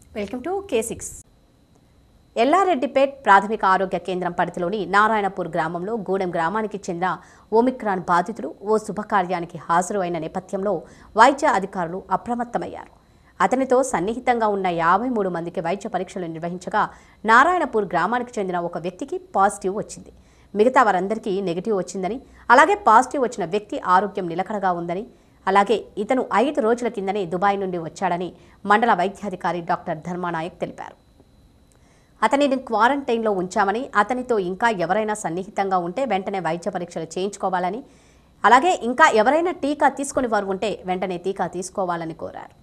welcome to K six Yellareddypet ప్రాథమిక ఆరోగ్య కేంద్రం పరిధిలోని నారాయణపూర్ గ్రామంలో గూడెం గ్రామానికి చెందిన ఓమిక్రాన్ బాధితుడు ఓ శుభకార్యానికి హాజరు అయిన నేపథ్యంలో వైద్య అధికారులు అప్రమత్తమయ్యారు అతనితో సన్నిహితంగా ఉన్న యాభై మూడు మందికి వైద్య పరీక్షలు నిర్వహించగా నారాయణపూర్ గ్రామానికి చెందిన ఒక వ్యక్తికి పాజిటివ్ వచ్చింది మిగతా వారందరికీ నెగిటివ్ వచ్చిందని అలాగే పాజిటివ్ వచ్చిన వ్యక్తి ఆరోగ్యం నిలకడగా ఉందని అలాగే ఇతను ఐదు రోజుల కిందనే దుబాయ్ నుండి వచ్చాడని మండల వైద్యాధికారి డాక్టర్ ధర్మానాయక్ తెలిపారు అతనిని క్వారంటైన్లో ఉంచామని అతనితో ఇంకా ఎవరైనా సన్నిహితంగా ఉంటే వెంటనే వైద్య పరీక్షలు చేయించుకోవాలని అలాగే ఇంకా ఎవరైనా టీకా తీసుకుని వారు ఉంటే వెంటనే టీకా తీసుకోవాలని కోరారు